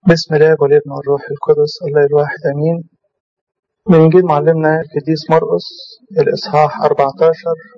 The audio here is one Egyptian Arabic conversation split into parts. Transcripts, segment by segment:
بسم الله والابن والروح القدس الله الواحد امين من انجيل معلمنا القديس مرقس الاصحاح 14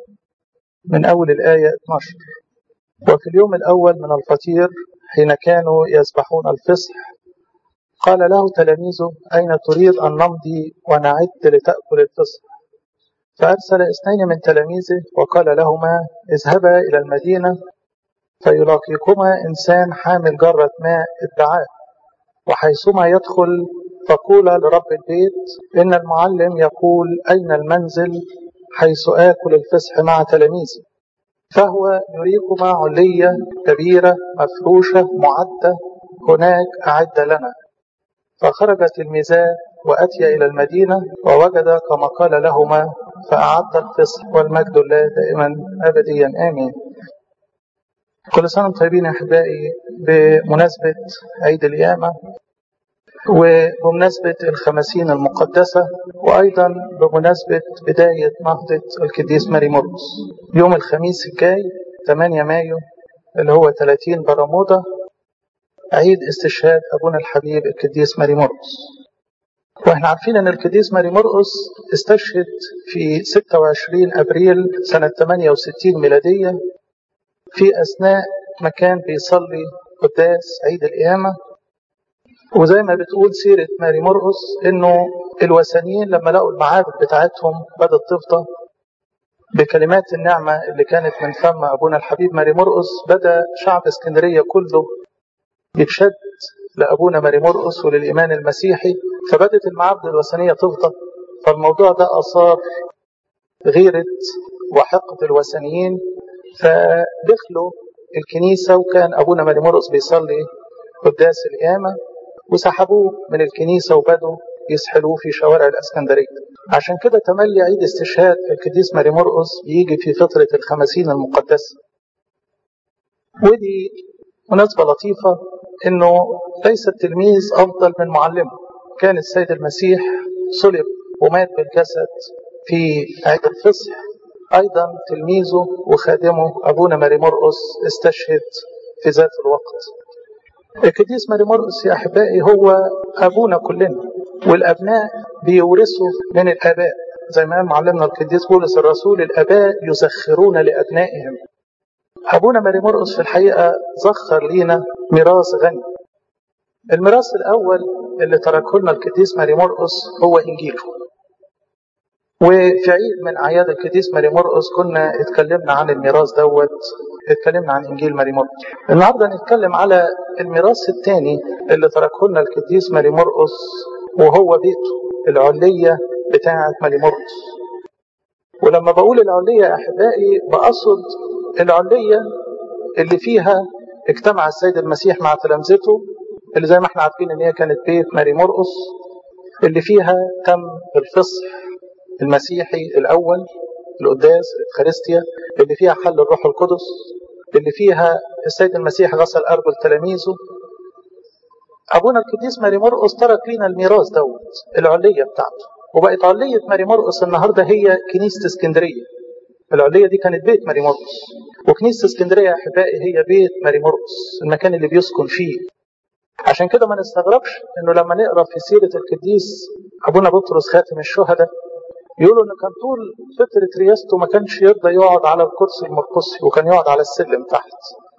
من اول الايه 12 وفي اليوم الاول من الفطير حين كانوا يذبحون الفصح قال له تلاميذه اين تريد ان نمضي ونعد لتاكل الفصح فارسل اثنين من تلاميذه وقال لهما اذهبا الى المدينه فيلاقيكما انسان حامل جره ماء ادعاه وحيثما يدخل فقولا لرب البيت إن المعلم يقول أين المنزل حيث آكل الفصح مع تلاميذي فهو يريكما علية كبيرة مفروشة معدة هناك أعد لنا فخرج تلميذاه وأتي إلى المدينة ووجد كما قال لهما فأعد الفصح والمجد لله دائما أبديا آمين كل سنة وانتم طيبين يا أحبائي بمناسبة عيد القيامة وبمناسبة الخمسين المقدسة وأيضا بمناسبة بداية نهضة القديس ماري مرقس يوم الخميس الجاي 8 مايو اللي هو 30 برمودا عيد استشهاد أبونا الحبيب القديس ماري مرقس واحنا عارفين ان القديس ماري مرقس استشهد في 26 ابريل سنة 68 ميلادية في أثناء ما كان بيصلي قداس عيد القيامة وزي ما بتقول سيرة ماري مرقس إنه الوثنيين لما لقوا المعابد بتاعتهم بدأت تفضى بكلمات النعمة اللي كانت من فم أبونا الحبيب ماري مرقس بدأ شعب اسكندرية كله يتشد لأبونا ماري مرقس وللإيمان المسيحي فبدت المعابد الوثنية تفضى فالموضوع ده أثار غيرة وحقد الوثنيين فدخلوا الكنيسة وكان أبونا ماري مرقس بيصلي قداس القيامة وسحبوه من الكنيسة وبدوا يسحلوه في شوارع الأسكندرية عشان كده تملي عيد استشهاد القديس ماري مرقس بيجي في فترة الخمسين المقدسة ودي مناسبة لطيفة إنه ليس التلميذ أفضل من معلمه كان السيد المسيح صلب ومات بالجسد في عيد الفصح أيضا تلميذه وخادمه أبونا ماري مرقس استشهد في ذات الوقت القديس ماري مرقس يا أحبائي هو أبونا كلنا والأبناء بيورثوا من الآباء زي ما قال معلمنا القديس بولس الرسول الآباء يزخرون لأبنائهم أبونا ماري مرقس في الحقيقة زخر لينا ميراث غني الميراث الأول اللي تركه لنا القديس ماري مرقس هو إنجيله وفي عيد من أعياد القديس ماري مرقس كنا اتكلمنا عن الميراث دوت اتكلمنا عن إنجيل ماري مرقس النهاردة نتكلم على الميراث الثاني اللي تركه لنا القديس ماري مرقس وهو بيته العلية بتاعة ماري مرقس ولما بقول العلية يا أحبائي بقصد العلية اللي فيها اجتمع السيد المسيح مع تلامذته اللي زي ما احنا عارفين ان هي كانت بيت ماري مرقس اللي فيها تم الفصح المسيحي الأول القداس الإفخارستيا اللي فيها حل الروح القدس اللي فيها السيد المسيح غسل أرجل تلاميذه أبونا القديس ماري مرقس ترك لنا الميراث دوت العلية بتاعته وبقت علية ماري مرقس النهاردة هي كنيسة اسكندرية العلية دي كانت بيت ماري مرقس وكنيسة اسكندرية يا أحبائي هي بيت ماري مرقس المكان اللي بيسكن فيه عشان كده ما نستغربش انه لما نقرا في سيره القديس ابونا بطرس خاتم الشهداء يقولوا ان كان طول فتره رياسته ما كانش يرضى يقعد على الكرسي المرقصي وكان يقعد على السلم تحت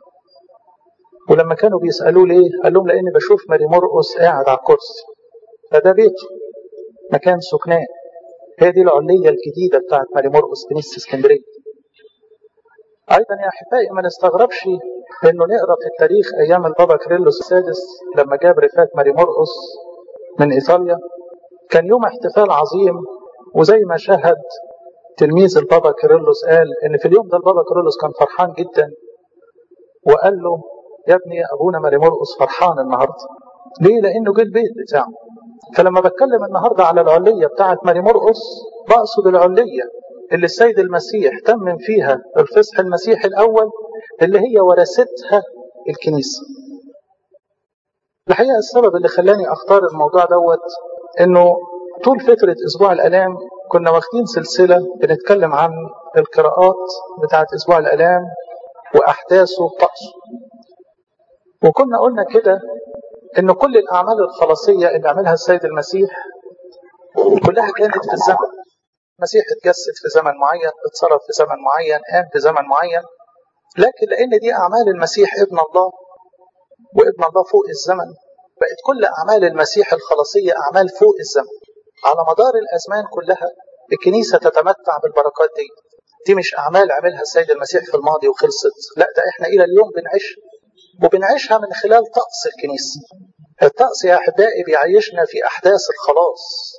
ولما كانوا بيسالوه ليه قال لهم لاني بشوف ماري مرقس قاعد على الكرسي فده بيته مكان سكناه هي دي العليه الجديده بتاعت ماري مرقس كنيسه اسكندريه ايضا يا احبائي ما نستغربش انه نقرا في التاريخ ايام البابا كريلوس السادس لما جاب رفات ماري مرقس من ايطاليا كان يوم احتفال عظيم وزي ما شهد تلميذ البابا كيرلس قال ان في اليوم ده البابا كيرلس كان فرحان جدا وقال له يا ابني ابونا ماري مرقس فرحان النهارده ليه لانه جه البيت بتاعه فلما بتكلم النهارده على العليه بتاعه ماري مرقس بقصد العليه اللي السيد المسيح تمم فيها الفصح المسيحي الاول اللي هي ورثتها الكنيسه الحقيقه السبب اللي خلاني اختار الموضوع دوت انه طول فترة أسبوع الألام كنا واخدين سلسلة بنتكلم عن القراءات بتاعة أسبوع الألام وأحداثه وطقسه وكنا قلنا كده ان كل الاعمال الخلاصيه اللي عملها السيد المسيح كلها كانت في الزمن المسيح اتجسد في زمن معين اتصرف في زمن معين قام في زمن معين لكن لان دي اعمال المسيح ابن الله وابن الله فوق الزمن بقت كل اعمال المسيح الخلاصيه اعمال فوق الزمن على مدار الازمان كلها الكنيسه تتمتع بالبركات دي دي مش اعمال عملها السيد المسيح في الماضي وخلصت لا ده احنا الى اليوم بنعيشها وبنعيشها من خلال طقس الكنيسه الطقس يا احبائي بيعيشنا في احداث الخلاص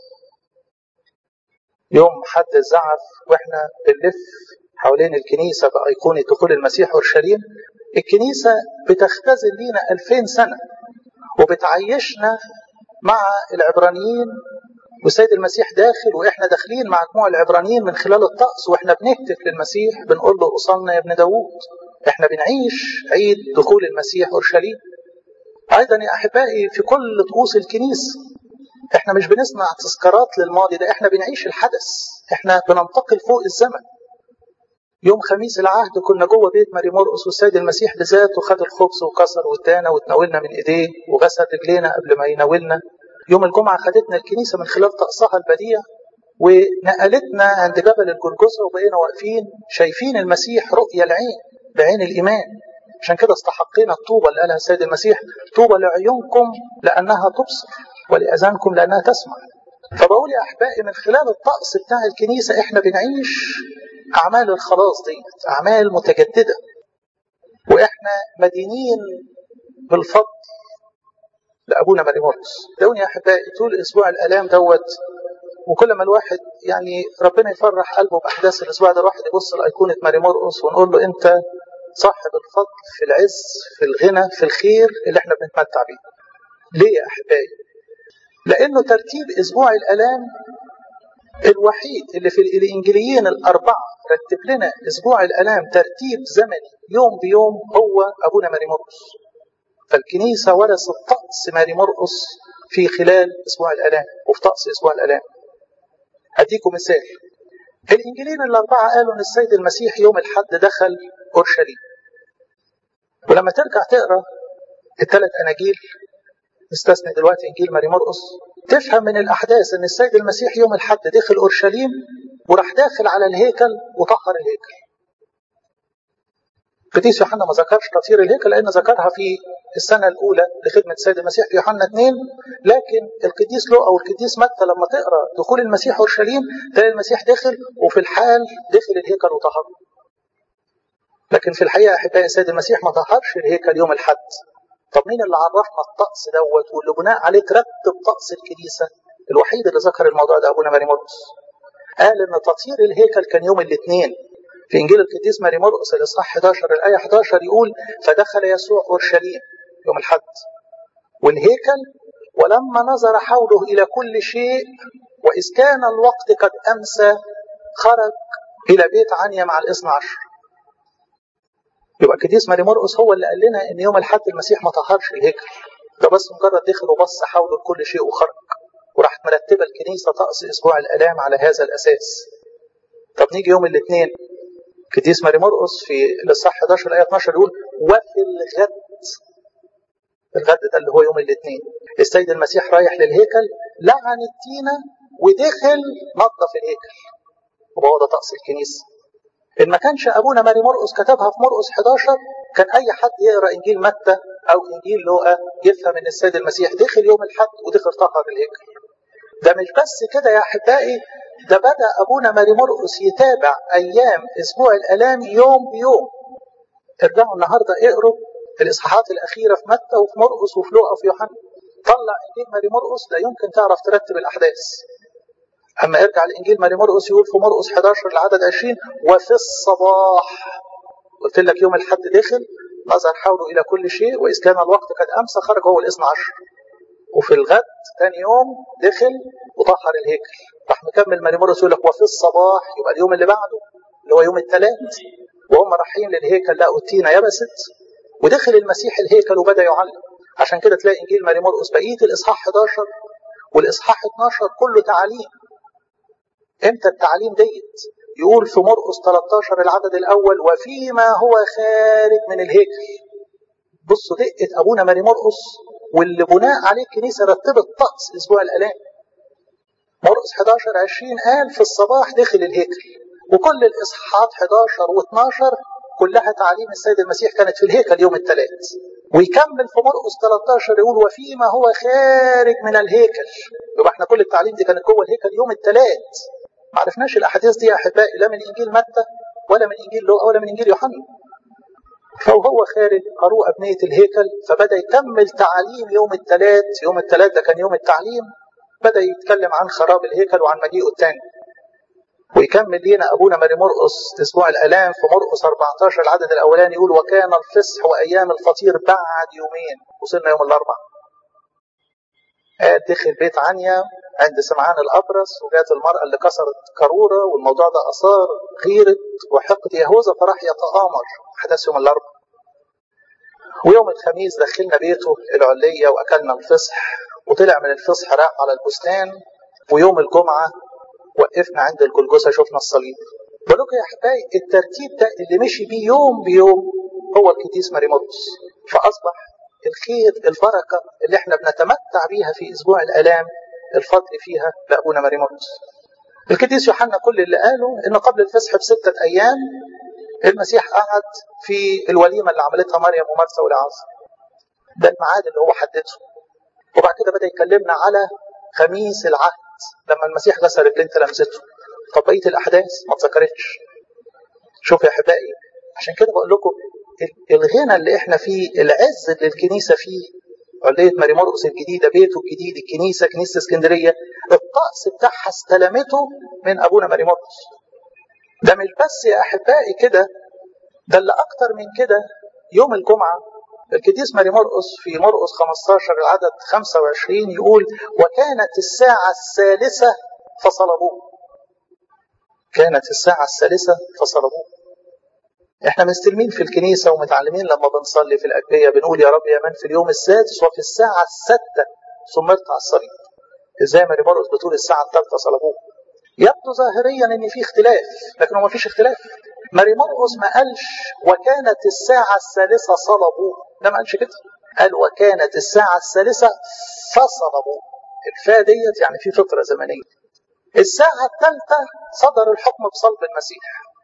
يوم حد الزعف واحنا بنلف حوالين الكنيسة بأيقونة دخول المسيح أورشليم الكنيسة بتختزل لينا ألفين سنة وبتعيشنا مع العبرانيين والسيد المسيح داخل واحنا داخلين مع جموع العبرانيين من خلال الطقس واحنا بنهتف للمسيح بنقول له وصلنا يا ابن داوود احنا بنعيش عيد دخول المسيح اورشليم ايضا يا احبائي في كل طقوس الكنيسه احنا مش بنسمع تذكارات للماضي ده احنا بنعيش الحدث احنا بننتقل فوق الزمن يوم خميس العهد كنا جوه بيت ماري مرقس والسيد المسيح بذاته خد الخبز وكسر وادانا وتناولنا من ايديه وغسل رجلينا قبل ما يناولنا يوم الجمعه خدتنا الكنيسه من خلال طقسها البديع ونقلتنا عند جبل الجلجثه وبقينا واقفين شايفين المسيح رؤيه العين بعين الايمان عشان كده استحقينا الطوبه اللي قالها السيد المسيح طوبى لعيونكم لانها تبصر ولاذانكم لانها تسمع فبقول يا احبائي من خلال الطقس بتاع الكنيسه احنا بنعيش اعمال الخلاص دي اعمال متجدده واحنا مدينين بالفضل لابونا ماري مرقس دوني يا احبائي طول اسبوع الالام دوت وكل ما الواحد يعني ربنا يفرح قلبه باحداث الاسبوع ده الواحد يبص لايقونه ماري مرقس ونقول له انت صاحب الفضل في العز في الغنى في الخير اللي احنا بنتمتع بيه. ليه يا احبائي؟ لانه ترتيب اسبوع الالام الوحيد اللي في الانجيليين الاربعه رتب لنا اسبوع الالام ترتيب زمني يوم بيوم هو ابونا ماري مرقس. فالكنيسه ورثت طقس ماري مرقس في خلال اسبوع الالام وفي طقس اسبوع الالام. هديكم مثال. الانجيليين الاربعه قالوا ان السيد المسيح يوم الحد دخل اورشليم. ولما ترجع تقرا الثلاث اناجيل نستثني دلوقتي انجيل ماري مرقس تفهم من الاحداث ان السيد المسيح يوم الحد دخل اورشليم وراح داخل على الهيكل وطهر الهيكل. قديس يوحنا ما ذكرش تطهير الهيكل لان ذكرها في السنه الاولى لخدمه السيد المسيح في يوحنا 2 لكن القديس لوقا والقديس متى لما تقرا دخول المسيح اورشليم تلاقي المسيح دخل وفي الحال دخل الهيكل وطهره. لكن في الحقيقه احبائي السيد المسيح ما طهرش الهيكل يوم الحد. طب مين اللي عرفنا الطقس دوت واللي بناء عليه ترتب طقس الكنيسه؟ الوحيد اللي ذكر الموضوع ده ابونا ماري مرقس. قال ان تطهير الهيكل كان يوم الاثنين. في انجيل القديس ماري مرقس الاصحاح 11 الايه 11 يقول فدخل يسوع اورشليم يوم الحد والهيكل ولما نظر حوله الى كل شيء واذ كان الوقت قد امسى خرج الى بيت عنيا مع الاثنى عشر. يبقى القديس ماري مرقس هو اللي قال لنا ان يوم الحد المسيح ما طهرش الهيكل ده بس مجرد دخل وبص حوله لكل شيء وخرج وراحت مرتبه الكنيسه طقس اسبوع الالام على هذا الاساس طب نيجي يوم الاثنين القديس ماري مرقس في الاصحاح 11 الايه 12 يقول وفي الغد الغد ده اللي هو يوم الاثنين السيد المسيح رايح للهيكل لعن التينه ودخل نظف الهيكل وهو ده طقس الكنيسه إن ما كانش أبونا ماري مرقس كتبها في مرقس 11 كان أي حد يقرأ إنجيل متى أو إنجيل لوقا يفهم إن السيد المسيح دخل يوم الحد ودخل طهر الهيكل. ده مش بس كده يا أحبائي ده بدأ أبونا ماري مرقس يتابع أيام أسبوع الآلام يوم بيوم. ارجعوا النهارده اقروا الإصحاحات الأخيرة في متى وفي مرقس وفي لوقا وفي يوحنا. طلع إنجيل ماري مرقس لا يمكن تعرف ترتب الأحداث. أما ارجع لإنجيل ماري مرقس يقول في مرقس 11 العدد 20 وفي الصباح قلت لك يوم الحد دخل نظر حوله إلى كل شيء وإذ كان الوقت قد أمسى خرج هو الاثنى عشر وفي الغد ثاني يوم دخل وطهر الهيكل راح مكمل ماري مرقس يقول لك وفي الصباح يبقى اليوم اللي بعده اللي هو يوم الثلاث وهم رايحين للهيكل لقوا التينه يبست ودخل المسيح الهيكل وبدا يعلم عشان كده تلاقي انجيل ماري مرقس بقيه الاصحاح 11 والاصحاح 12 كله تعاليم امتى التعليم ديت يقول في مرقس 13 العدد الاول وفيما هو خارج من الهيكل بصوا دقه ابونا ماري مرقس واللي بناء عليه الكنيسه رتبت طقس اسبوع الالام مرقس 11 20 قال في الصباح دخل الهيكل وكل الاصحاحات 11 و12 كلها تعليم السيد المسيح كانت في الهيكل يوم الثلاث ويكمل في مرقس 13 يقول وفيما هو خارج من الهيكل يبقى احنا كل التعليم دي كانت جوه الهيكل يوم الثلاث ما عرفناش الاحاديث دي يا احبائي لا من انجيل متى ولا من انجيل لوقا ولا من انجيل يوحنا فهو خارج قروء ابنيه الهيكل فبدا يكمل تعاليم يوم الثلاث يوم الثلاث ده كان يوم التعليم بدا يتكلم عن خراب الهيكل وعن مجيئه الثاني ويكمل لينا ابونا ماري مرقس اسبوع الالام في مرقس 14 العدد الاولاني يقول وكان الفصح وايام الفطير بعد يومين وصلنا يوم الاربعاء قال دخل بيت عنيا عند سمعان الابرص وجات المراه اللي كسرت قاروره والموضوع ده اثار غيره وحقد يهوذا فراح يتآمر احداث يوم الاربعاء ويوم الخميس دخلنا بيته العليه واكلنا الفصح وطلع من الفصح راح على البستان ويوم الجمعه وقفنا عند الجلجسه شفنا الصليب بقول لكم يا احبائي الترتيب ده اللي مشي بيه يوم بيوم هو القديس ماريموتس فاصبح الخير البركه اللي احنا بنتمتع بيها في اسبوع الالام الفضل فيها لابونا ماريموتس القديس يوحنا كل اللي قاله انه قبل الفصح بسته ايام المسيح قعد في الوليمه اللي عملتها مريم ومرثا والعازر ده الميعاد اللي هو حدده وبعد كده بدا يكلمنا على خميس العهد لما المسيح غسل رجلين تلامذته طب بقيه الاحداث ما اتذكرتش شوف يا احبائي عشان كده بقول لكم الغنى اللي احنا فيه العز اللي الكنيسه فيه علية ماري مرقس الجديدة بيته الجديد الكنيسة كنيسة اسكندرية الطقس بتاعها استلمته من أبونا ماري مرقس ده مش بس يا أحبائي كده ده اللي أكتر من كده يوم الجمعة القديس ماري مرقس في مرقس 15 العدد 25 يقول وكانت الساعة الثالثة فصلبوه كانت الساعة الثالثة فصلبوه احنا مستلمين في الكنيسة ومتعلمين لما بنصلي في الأجبية بنقول يا رب يا من في اليوم السادس وفي الساعة السادسة ثمرت على الصليب ازاي ماري مرقس بتقول الساعة الثالثة صلبوه يبدو ظاهريا ان في اختلاف لكن هو ما فيش اختلاف ماري مرقس ما قالش وكانت الساعة الثالثة صلبوه ده ما قالش كده قال وكانت الساعة الثالثة فصلبوه الفاء ديت يعني في فترة زمنية الساعة الثالثة صدر الحكم بصلب المسيح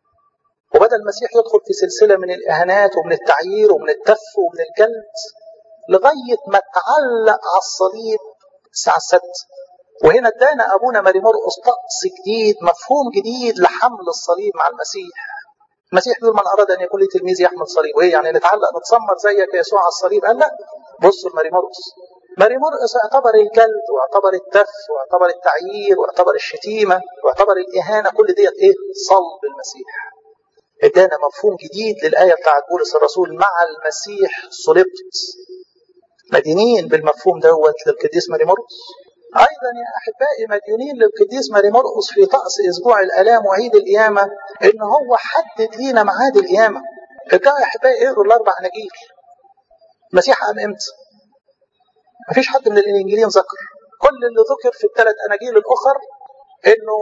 وبدأ المسيح يدخل في سلسلة من الإهانات ومن التعيير ومن التف ومن الجلد لغاية ما تعلق على الصليب الساعة السادسة وهنا ادانا أبونا ماري مرقس طقس جديد مفهوم جديد لحمل الصليب مع المسيح المسيح بيقول من أراد أن يكون لي تلميذ يحمل صليب وإيه يعني نتعلق نتسمر زيك يا يسوع على الصليب قال لا بصوا لماري مرقس ماري مرقس اعتبر الجلد واعتبر التف واعتبر التعيير واعتبر الشتيمة واعتبر الإهانة كل ديت إيه صلب المسيح ادانا مفهوم جديد للآية بتاعت بولس الرسول مع المسيح صلبت مدينين بالمفهوم دوت للقديس ماري مرقس أيضا يا أحبائي مديونين للقديس ماري مرقس في طقس أسبوع الآلام وعيد القيامة إن هو حدد لينا ميعاد القيامة ارجعوا يا أحبائي اقروا الأربع أناجيل المسيح قام إمتى؟ مفيش حد من الإنجيلين ذكر كل اللي ذكر في الثلاث أناجيل الأخر إنه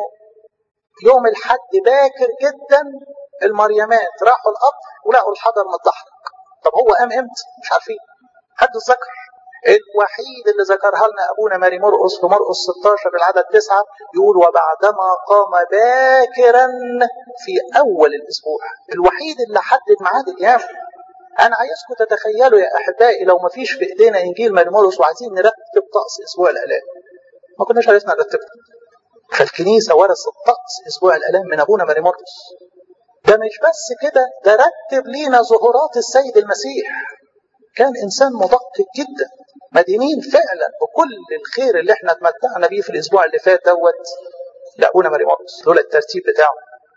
يوم الحد باكر جدا المريمات راحوا القبر ولقوا الحجر متدحرج طب هو قام امتى؟ مش عارفين حد ذكر الوحيد اللي ذكرها لنا ابونا ماري مرقس في مرقس 16 العدد 9 يقول وبعدما قام باكرا في اول الاسبوع الوحيد اللي حدد ميعاد القيامه انا عايزكم تتخيلوا يا احبائي لو ما فيش في ايدينا انجيل ماري مرقس وعايزين نرتب طقس اسبوع الالام ما كناش عرفنا نرتبه فالكنيسه ورثت طقس اسبوع الالام من ابونا ماري مرقس ده مش بس كده ده رتب لينا ظهورات السيد المسيح كان انسان مدقق جدا مدينين فعلا بكل الخير اللي احنا اتمتعنا بيه في الاسبوع اللي فات دوت لابونا ماري مرقس لولا الترتيب بتاعه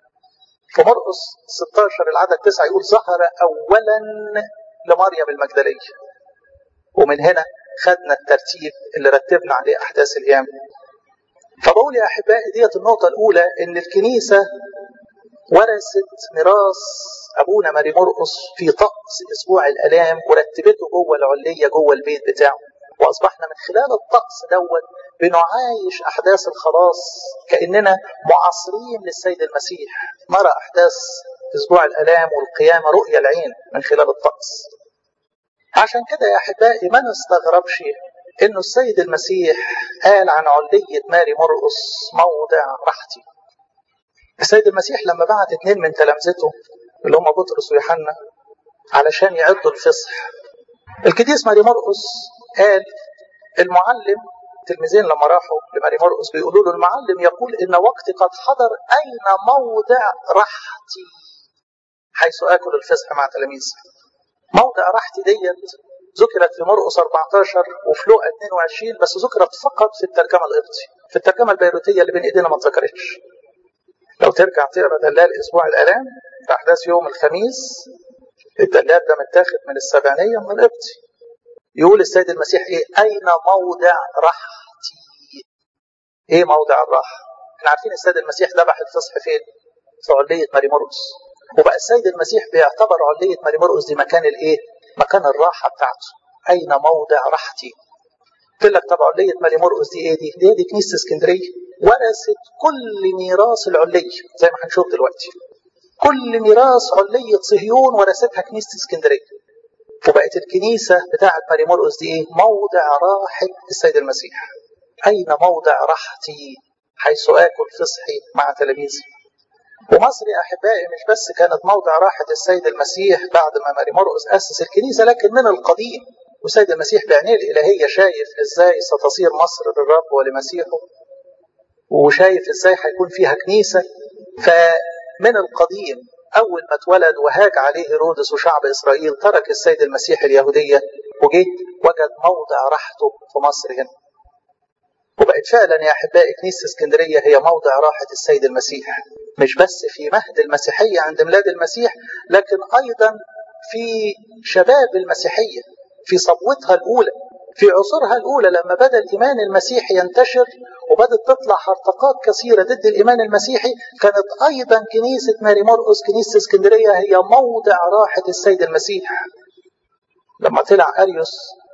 في مرقس 16 العدد 9 يقول ظهر اولا لمريم المجدليه ومن هنا خدنا الترتيب اللي رتبنا عليه احداث القيامه فبقول يا احبائي ديت النقطه الاولى ان الكنيسه ورثت ميراث ابونا ماري مرقس في طقس اسبوع الالام ورتبته جوه العليه جوه البيت بتاعه واصبحنا من خلال الطقس دوت بنعايش احداث الخلاص كاننا معاصرين للسيد المسيح نرى احداث اسبوع الالام والقيامه رؤيه العين من خلال الطقس عشان كده يا احبائي ما نستغربش انه السيد المسيح قال عن علية ماري مرقس موضع راحتي السيد المسيح لما بعت اتنين من تلامذته اللي هم بطرس ويوحنا علشان يعدوا الفصح القديس ماري مرقس قال المعلم التلميذين لما راحوا لماري مرقس بيقولوا له المعلم يقول ان وقتي قد حضر اين موضع راحتي حيث اكل الفصح مع تلاميذي موضع راحتي ديت ذكرت في مرقس 14 وفي لوقا 22 بس ذكرت فقط في الترجمه القبطي في الترجمه البيروتيه اللي بين ايدينا ما اتذكرتش لو ترجع تقرا دلال اسبوع الالام في احداث يوم الخميس الدلال ده متاخد من السبعينيه من القبطي يقول السيد المسيح ايه اين موضع راحتي ايه موضع الراحه احنا عارفين السيد المسيح ذبح الفصح فين في علية ماري مرقس وبقى السيد المسيح بيعتبر علية ماري مرقس دي مكان الايه مكان الراحه بتاعته اين موضع راحتي قلت لك طب علية ماري مرقس دي ايه دي دي, دي كنيسه اسكندريه ورثت كل ميراث العليه زي ما هنشوف دلوقتي كل ميراث علية صهيون ورثتها كنيسه اسكندريه وبقت الكنيسة بتاعة ماري مرقس دي إيه؟ موضع راحة السيد المسيح. أين موضع راحتي حيث آكل فصحي مع تلاميذي؟ ومصر يا أحبائي مش بس كانت موضع راحة السيد المسيح بعد ما ماري مرقس أسس الكنيسة لكن من القديم والسيد المسيح بعينيه الإلهية شايف إزاي ستصير مصر للرب ولمسيحه وشايف إزاي هيكون فيها كنيسة فمن القديم أول ما اتولد وهاج عليه هيرودس وشعب إسرائيل ترك السيد المسيح اليهودية وجه وجد موضع راحته في مصر هنا وبقت فعلا يا أحبائي كنيسة اسكندرية هي موضع راحة السيد المسيح مش بس في مهد المسيحية عند ميلاد المسيح لكن أيضا في شباب المسيحية في صبوتها الأولى في عصورها الأولى لما بدأ الإيمان المسيحي ينتشر وبدأت تطلع هرطقات كثيرة ضد الإيمان المسيحي كانت أيضا كنيسة ماري مرقس كنيسة اسكندرية هي موضع راحة السيد المسيح لما طلع أريوس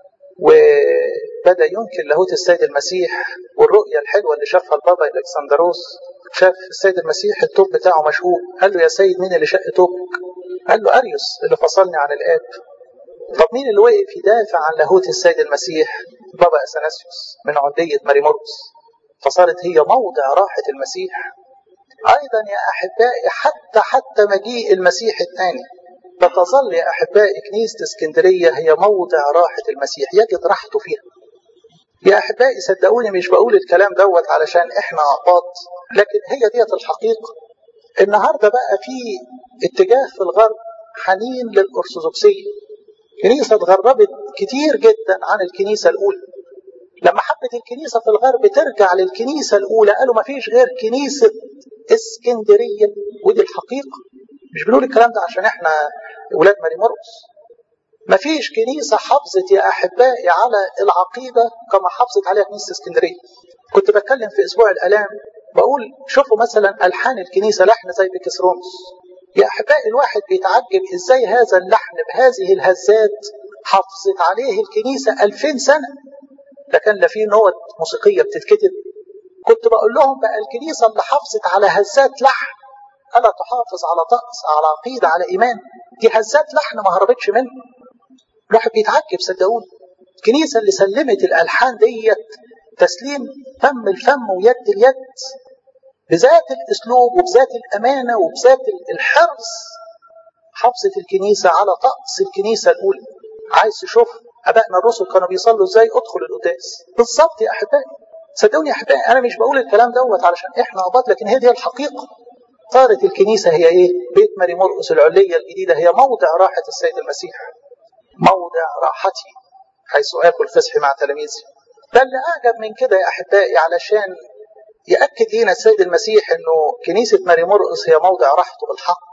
وبدأ ينكر لاهوت السيد المسيح والرؤية الحلوة اللي شافها البابا الكسندروس شاف السيد المسيح التوب بتاعه مشهور قال له يا سيد مين اللي شق توبك قال له أريوس اللي فصلني عن الآب طب مين اللي وقف يدافع عن لاهوت السيد المسيح بابا اثناسيوس من عندية ماري مرقس فصارت هي موضع راحة المسيح أيضا يا أحبائي حتى حتى مجيء المسيح الثاني فتظل يا أحبائي كنيسة اسكندرية هي موضع راحة المسيح يجد راحته فيها يا أحبائي صدقوني مش بقول الكلام دوت علشان إحنا أقباط لكن هي ديت الحقيقة النهاردة بقى في اتجاه في الغرب حنين للأرثوذكسية كنيسة اتغربت كتير جدا عن الكنيسة الأولى لما حبت الكنيسة في الغرب ترجع للكنيسة الأولى قالوا ما فيش غير كنيسة اسكندرية ودي الحقيقة مش بنقول الكلام ده عشان احنا ولاد ماري مرقس ما فيش كنيسة حافظت يا أحبائي على العقيدة كما حافظت عليها كنيسة اسكندرية كنت بتكلم في أسبوع الآلام بقول شوفوا مثلا ألحان الكنيسة لحن زي بكسرونس يا أحبائي الواحد بيتعجب إزاي هذا اللحن بهذه الهزات حافظت عليه الكنيسة ألفين سنة ده كان لا فيه نوت موسيقية بتتكتب كنت بقول لهم بقى الكنيسة اللي حافظت على هزات لحن ألا تحافظ على طقس على عقيدة على إيمان دي هزات لحن ما هربتش منه الواحد بيتعجب صدقوني الكنيسة اللي سلمت الألحان ديت تسليم فم الفم ويد اليد بذات الاسلوب وبذات الامانه وبذات الحرص حافظت الكنيسه على طقس الكنيسه الاولى عايز تشوف ابائنا الرسل كانوا بيصلوا ازاي ادخل القداس بالظبط يا احبائي صدقوني يا احبائي انا مش بقول الكلام دوت علشان احنا اباط لكن هي دي الحقيقه صارت الكنيسه هي ايه بيت ماري مرقس العليه الجديده هي موضع راحه السيد المسيح موضع راحتي حيث اكل فسحي مع تلاميذي ده اللي اعجب من كده يا احبائي علشان يأكد لنا السيد المسيح أنه كنيسة ماري مرقس هي موضع راحته بالحق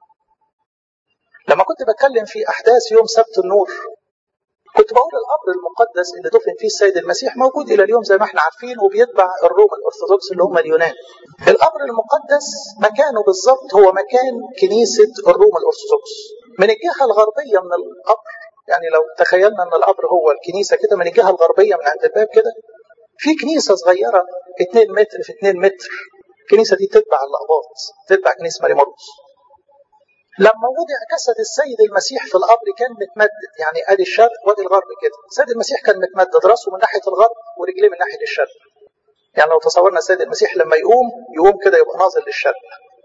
لما كنت بتكلم في أحداث يوم سبت النور كنت بقول القبر المقدس اللي دفن فيه السيد المسيح موجود إلى اليوم زي ما احنا عارفين وبيتبع الروم الأرثوذكس اللي هم اليونان القبر المقدس مكانه بالظبط هو مكان كنيسة الروم الأرثوذكس من الجهة الغربية من القبر يعني لو تخيلنا ان القبر هو الكنيسه كده من الجهه الغربيه من عند الباب كده في كنيسه صغيره 2 متر في 2 متر الكنيسه دي تتبع الاقباط تتبع كنيسه ماري مرقس لما وضع جسد السيد المسيح في القبر كان متمدد يعني ادي الشرق وادي الغرب كده السيد المسيح كان متمدد راسه من ناحيه الغرب ورجليه من ناحيه الشرق يعني لو تصورنا السيد المسيح لما يقوم يقوم كده يبقى ناظر للشرق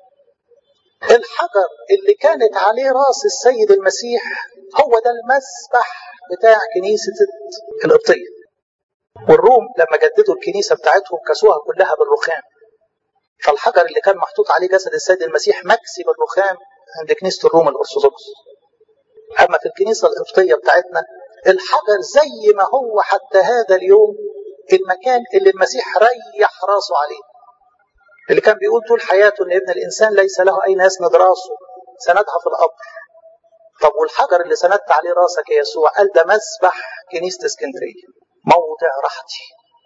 الحجر اللي كانت عليه راس السيد المسيح هو ده المسبح بتاع كنيسة القبطية والروم لما جددوا الكنيسة بتاعتهم كسوها كلها بالرخام فالحجر اللي كان محطوط عليه جسد السيد المسيح مكسي بالرخام عند كنيسة الروم الأرثوذكس أما في الكنيسة القبطية بتاعتنا الحجر زي ما هو حتى هذا اليوم المكان اللي المسيح ريح راسه عليه اللي كان بيقول طول حياته ان ابن الانسان ليس له اين يسند راسه سندها في القبر طب والحجر اللي سندت عليه راسك يا يسوع قال ده مسبح كنيسه اسكندريه موضع راحتي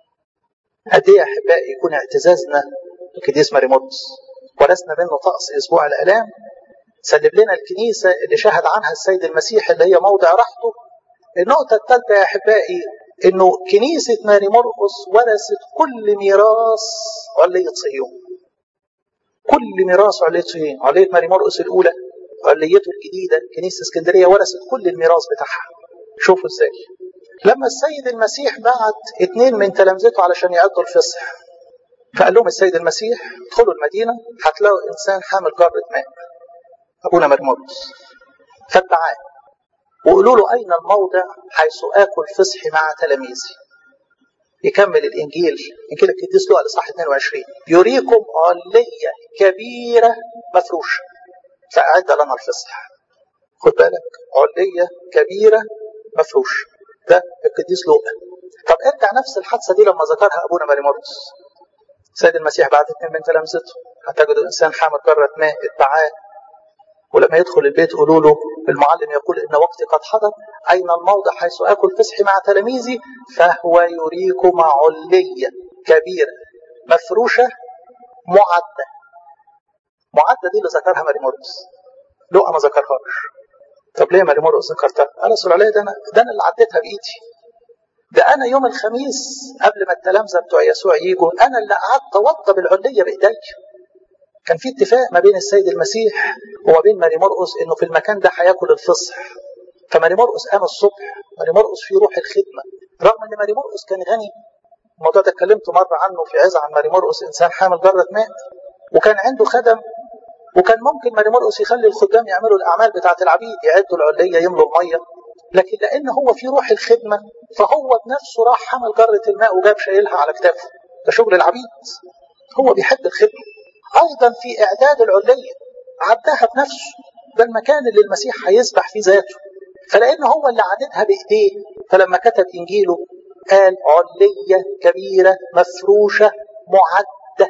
قد ايه يا احبائي يكون اعتزازنا بقديس ماريموتس ورثنا منه طقس اسبوع الالام سلم لنا الكنيسه اللي شهد عنها السيد المسيح اللي هي موضع راحته النقطه الثالثه يا احبائي انه كنيسه ماري مرقس ورثت كل ميراث عليه صهيون كل ميراث عليه صهيون عليه ماري مرقس الاولى عليته الجديده كنيسه اسكندريه ورثت كل الميراث بتاعها شوفوا ازاي لما السيد المسيح بعت اثنين من تلامذته علشان يعدوا الفصح فقال لهم السيد المسيح ادخلوا المدينه هتلاقوا انسان حامل جره ماء ابونا مرمرقس فاتبعاه وقولوا له أين الموضع حيث آكل فصحي مع تلاميذي يكمل الإنجيل إنجيل القديس لوقا الإصحاح 22 يريكم علية كبيرة مفروشة فأعد لنا الفصح خد بالك علية كبيرة مفروشة ده القديس لوقا طب ارجع نفس الحادثة دي لما ذكرها أبونا ماري مرقس سيد المسيح بعد اثنين من تلامذته هتجدوا إنسان حامل جرة ماء اتبعاه ولما يدخل البيت قولوا له المعلم يقول ان وقتي قد حضر اين الموضع حيث اكل فسحي مع تلاميذي فهو يريكم علية كبيرة مفروشة معدة معدة دي اللي ذكرها ماري مورس لو ما ذكرهاش طب ليه ماري مورس ذكرتها؟ قال رسول الله ده انا ده انا اللي عديتها بايدي ده انا يوم الخميس قبل ما التلامذه بتوع يسوع يجوا انا اللي قعدت اوضب العليه بايديا كان في اتفاق ما بين السيد المسيح وما بين ماري مرقس انه في المكان ده هياكل الفصح فماري مرقس قام الصبح ماري مرقس في روح الخدمه رغم ان ماري مرقس كان غني الموضوع ده اتكلمت مره عنه في عظه عن ماري مرقس انسان حامل جره ماء وكان عنده خدم وكان ممكن ماري مرقس يخلي الخدام يعملوا الاعمال بتاعه العبيد يعدوا العليه يملوا الميه لكن لان هو في روح الخدمه فهو بنفسه راح حمل جره الماء وجاب شايلها على كتافه ده شغل العبيد هو بيحب الخدمه ايضا في اعداد العليه عدها بنفسه ده المكان اللي المسيح هيسبح فيه ذاته فلان هو اللي عددها بايديه فلما كتب انجيله قال عليه كبيره مفروشه معده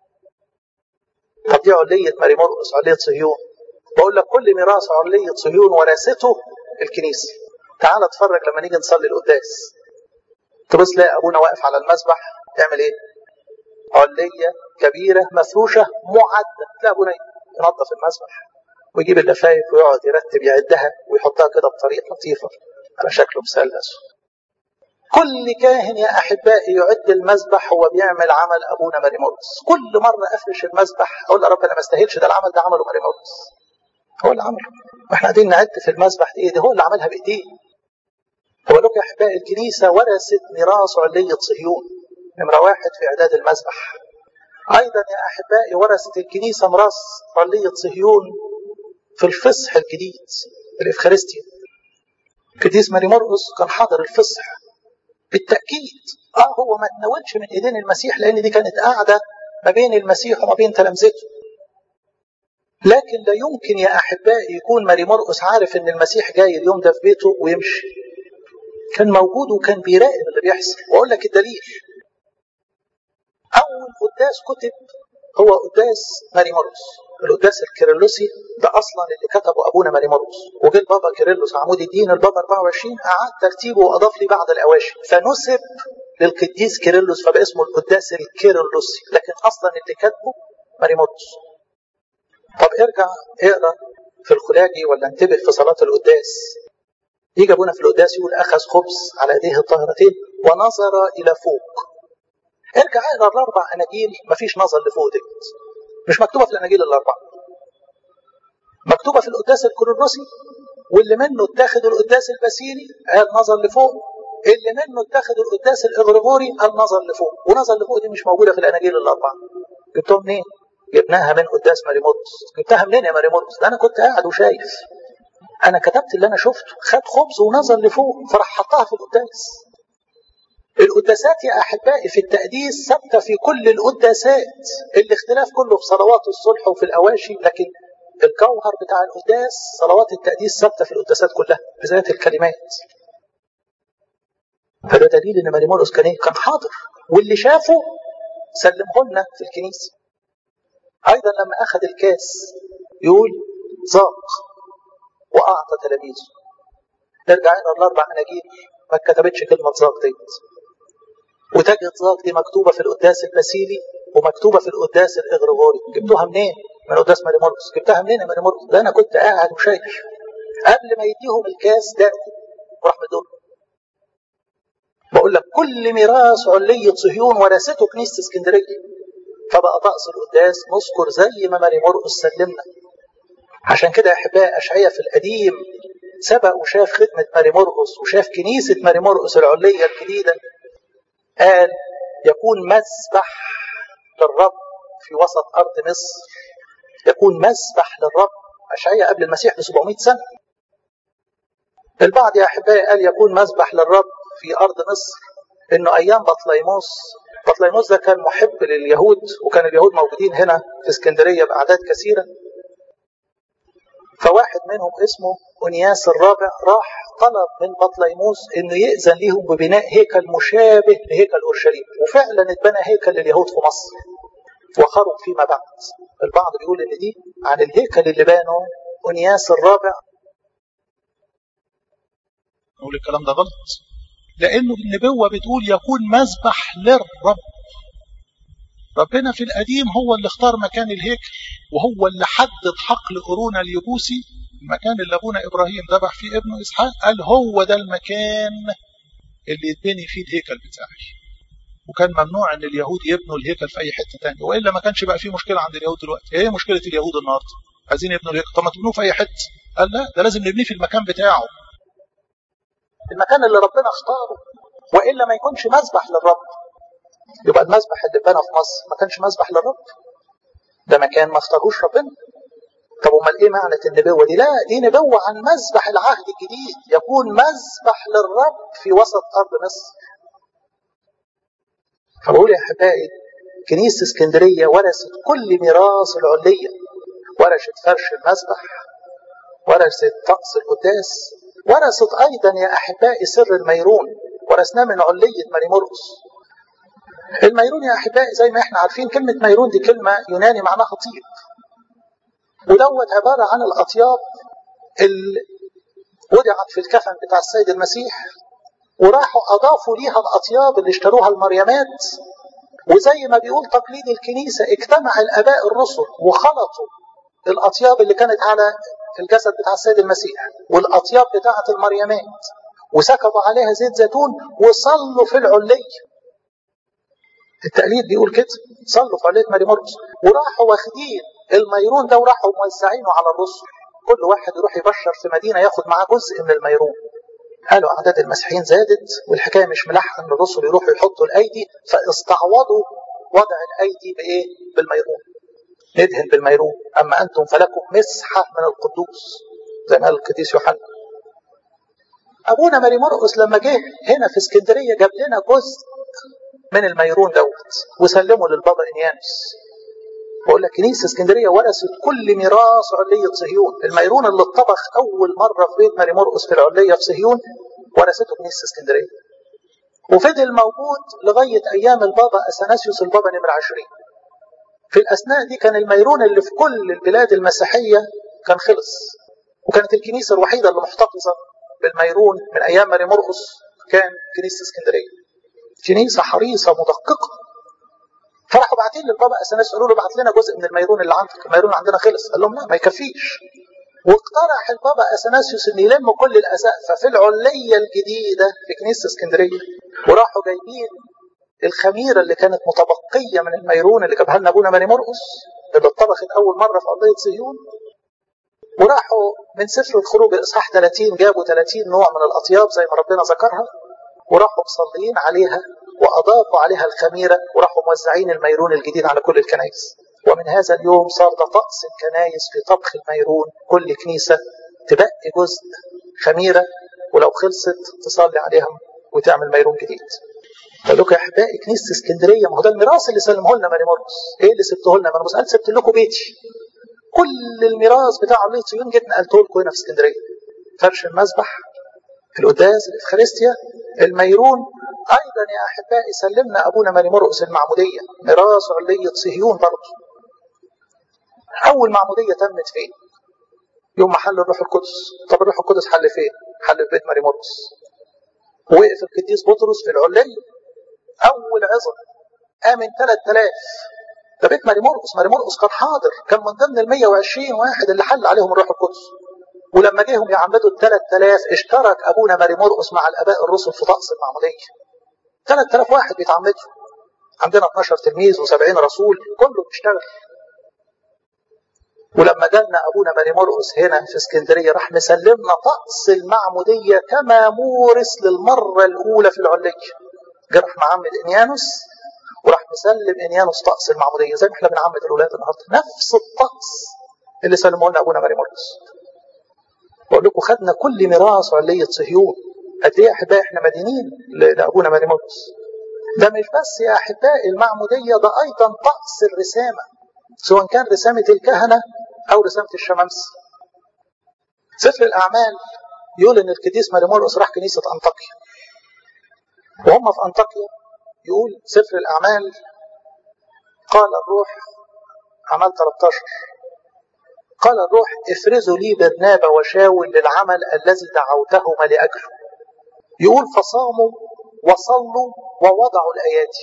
طب دي عليه ماري مرقس عليه صهيون بقول لك كل ميراث عليه صهيون ورثته الكنيسه تعال اتفرج لما نيجي نصلي القداس تبص تلاقي ابونا واقف على المسبح يعمل ايه؟ علية كبيرة مفروشة معدة تلاقي أبونا ينظف المسبح ويجيب اللفايف ويقعد يرتب يعدها ويحطها كده بطريقة لطيفة على شكل مثلث كل كاهن يا أحبائي يعد المسبح هو بيعمل عمل أبونا ماري مورس كل مرة أفرش المسبح أقول يا رب أنا ما استاهلش ده العمل ده عمله ماري مورس هو اللي عمله واحنا قاعدين نعد في المسبح دي ده هو اللي عملها بإيديه هو لك يا أحبائي الكنيسة ورثت ميراث علية صهيون نمرة واحد في إعداد المسبح أيضا يا أحبائي ورثت الكنيسة ميراث علية صهيون في الفصح الجديد الإفخارستيا قديس ماري مرقس كان حاضر الفصح بالتأكيد آه هو ما تناولش من إيدين المسيح لأن دي كانت قاعدة ما بين المسيح وما بين تلامذته لكن لا يمكن يا أحبائي يكون ماري مرقس عارف إن المسيح جاي اليوم ده في بيته ويمشي كان موجود وكان بيراقب اللي بيحصل وأقول لك الدليل أول قداس كتب هو قداس ماري مرقس القداس الكيرلسي ده اصلا اللي كتبه ابونا ماري مرقس وجه البابا كيرلس عمود الدين البابا 24 اعاد ترتيبه واضاف لي بعض الاواشي فنسب للقديس كيرلس فبقى اسمه القداس الكيرلسي لكن اصلا اللي كاتبه ماري مرقس طب ارجع اقرا في الخلاجي ولا انتبه في صلاه القداس يجي ابونا في القداس يقول اخذ خبز على يديه الطاهرتين ونظر الى فوق ارجع اقرا الاربع اناجيل مفيش نظر لفوق ديت مش مكتوبه في الاناجيل الاربعه مكتوبه في القداس الكورنثوسي واللي منه اتاخد القداس الباسيلي قال نظر لفوق اللي منه اتاخد القداس الاغريغوري قال نظر لفوق ونظر لفوق دي مش موجوده في الاناجيل الاربعه جبتهم منين؟ جبناها من قداس ماريموتس جبتها منين يا ماريموتس؟ ده انا كنت قاعد وشايف انا كتبت اللي انا شفته خد خبز ونظر لفوق فراح حطها في القداس القداسات يا احبائي في التقديس ثابته في كل القداسات الاختلاف كله في صلوات الصلح وفي الاواشي لكن الجوهر بتاع القداس صلوات التقديس ثابته في القداسات كلها بذات الكلمات فده دليل ان ماريمورقس كان ايه؟ كان حاضر واللي شافه سلمه لنا في الكنيسه ايضا لما اخذ الكاس يقول ذاق واعطى تلاميذه نرجع هنا الاربع اناجيل ما اتكتبتش كلمه ذاق ديت وتجد ذاق دي مكتوبه في القداس الباسيلي ومكتوبه في القداس الاغريغوري جبتوها منين؟ من قداس ماري مرقس جبتها منين يا ماري مرقس؟ ده انا كنت قاعد وشايف قبل ما يديهم الكاس ده وراح مدوه بقول لك كل ميراث علية صهيون ورثته كنيسة اسكندرية فبقى طقس القداس نذكر زي ما ماري مرقس سلمنا عشان كده يا احبائي اشعياء في القديم سبق وشاف خدمة ماري مرقس وشاف كنيسة ماري مرقس العلية الجديدة قال يكون مذبح للرب في وسط أرض مصر يكون مذبح للرب أشعياء قبل المسيح ب 700 سنة البعض يا أحبائي قال يكون مذبح للرب في أرض مصر إنه أيام بطليموس بطليموس ده كان محب لليهود وكان اليهود موجودين هنا في اسكندرية بأعداد كثيرة فواحد منهم اسمه أنياس الرابع راح طلب من بطليموس انه يأذن ليهم ببناء هيكل مشابه لهيكل اورشليم وفعلا اتبنى هيكل لليهود في مصر وخرج فيما بعد البعض بيقول ان دي عن الهيكل اللي بانه انياس الرابع نقول الكلام ده غلط لانه النبوه بتقول يكون مذبح للرب ربنا في القديم هو اللي اختار مكان الهيكل وهو اللي حدد حقل قرون اليبوسي المكان اللي ابونا ابراهيم ذبح فيه ابنه اسحاق قال هو ده المكان اللي يتبني فيه الهيكل بتاعي وكان ممنوع ان اليهود يبنوا الهيكل في اي حته ثانيه والا ما كانش بقى في مشكله عند اليهود دلوقتي ايه مشكله اليهود النهارده عايزين يبنوا الهيكل طب ما تبنوه في اي حته قال لا ده لازم نبنيه في المكان بتاعه المكان اللي ربنا اختاره والا ما يكونش مذبح للرب يبقى المذبح اللي اتبنى في مصر ما كانش مذبح للرب ده مكان ما اختاروش ربنا طب امال ايه معنى النبوه دي؟ لا دي نبوه عن مذبح العهد الجديد يكون مذبح للرب في وسط ارض مصر. فبقول يا احبائي كنيسه اسكندريه ورثت كل ميراث العليه ورثت فرش المذبح ورثت طقس القداس ورثت ايضا يا احبائي سر الميرون ورثناه من عليه ماري مرقس الميرون يا احبائي زي ما احنا عارفين كلمه ميرون دي كلمه يوناني معناها طيب ودوت عبارة عن الأطياب اللي وضعت في الكفن بتاع السيد المسيح وراحوا أضافوا ليها الأطياب اللي اشتروها المريمات وزي ما بيقول تقليد الكنيسة اجتمع الآباء الرسل وخلطوا الأطياب اللي كانت على الجسد بتاع السيد المسيح والأطياب بتاعة المريمات وسكبوا عليها زيت زيتون وصلوا في العلية التقليد بيقول كده صلوا في علية ماري مرقس وراحوا واخدين الميرون ده وراحوا موزعينه على الرسل كل واحد يروح يبشر في مدينه ياخد معاه جزء من الميرون قالوا اعداد المسيحيين زادت والحكايه مش ملحقه ان الرسل يروحوا يحطوا الايدي فاستعوضوا وضع الايدي بايه؟ بالميرون ندهن بالميرون اما انتم فلكم مسحه من القدوس زي ما قال القديس يوحنا ابونا ماري مرقس لما جه هنا في اسكندريه جاب لنا جزء من الميرون دوت وسلمه للبابا انيانوس بقول لك كنيسه اسكندريه ورثت كل ميراث عليه صهيون، الميرون اللي اتطبخ اول مره في بيت ماري مرقس في العليه في صهيون ورثته كنيسه اسكندريه. وفضل موجود لغايه ايام البابا اثناسيوس البابا نمر 20. في الاثناء دي كان الميرون اللي في كل البلاد المسيحيه كان خلص. وكانت الكنيسه الوحيده اللي محتفظه بالميرون من ايام ماري مرقس كان كنيسه اسكندريه. كنيسه حريصه مدققه فراحوا باعتين للبابا اثناس قالوا له ابعت لنا جزء من الميرون اللي عندك الميرون عندنا خلص قال لهم لا ما يكفيش واقترح البابا اثناسيوس ان يلم كل الاسقفه في العليه الجديده في كنيسه اسكندريه وراحوا جايبين الخميره اللي كانت متبقيه من الميرون اللي جابها لنا ابونا ماري مرقس اللي اتطبخت اول مره في قضيه صهيون وراحوا من سفر الخروج الاصحاح 30 جابوا 30 نوع من الاطياب زي ما ربنا ذكرها وراحوا مصليين عليها واضافوا عليها الخميره وراحوا موزعين الميرون الجديد على كل الكنائس ومن هذا اليوم صار ده طقس الكنائس في طبخ الميرون كل كنيسه تبقي جزء خميره ولو خلصت تصلي عليها وتعمل ميرون جديد قال لكم يا احبائي كنيسه اسكندريه ما هو ده الميراث اللي سلمه لنا ماري مرقس ايه اللي سبته لنا ماري مرقس قال سبت لكم بيتي كل الميراث بتاع عليه صيون جيت نقلته لكم هنا في اسكندريه فرش المذبح القداس الافخارستيا الميرون ايضا يا احبائي سلمنا ابونا ماري مرقس المعموديه ميراث عليه صهيون برضه اول معموديه تمت فين؟ يوم ما حل الروح القدس طب الروح القدس حل فين؟ حل في بيت ماري مرقس وقف القديس بطرس في العليه اول عظه امن 3000 ده بيت ماري مرقس ماري مرقس كان حاضر كان من ضمن ال 120 واحد اللي حل عليهم الروح القدس ولما جيهم يعمدوا ال 3000 اشترك ابونا ماري مرقس مع الاباء الرسل في طقس المعموديه 3000 واحد بيتعمدوا عندنا 12 تلميذ و70 رسول كله بيشتغل ولما جالنا ابونا ماري مرقس هنا في اسكندريه راح مسلمنا طقس المعموديه كما مورس للمره الاولى في العليه جه راح معمد انيانوس وراح مسلم انيانوس طقس المعموديه زي ما احنا بنعمد الاولاد النهارده نفس الطقس اللي سلمه لنا ابونا ماري مرقس بقول لكم خدنا كل ميراث علية صهيون قد ايه يا احبائي احنا مدينين لابونا ماري مرقس ده مش بس يا احبائي المعموديه ده ايضا طقس الرسامه سواء كان رسامه الكهنه او رسامه الشمامسه سفر الاعمال يقول ان القديس ماري مرقس راح كنيسه انطاكيا وهم في انطاكيا يقول سفر الاعمال قال الروح عمل 13 قال الروح افرزوا لي برنابا وشاول للعمل الذي دعوتهما لاجله يقول فصاموا وصلوا ووضعوا الايات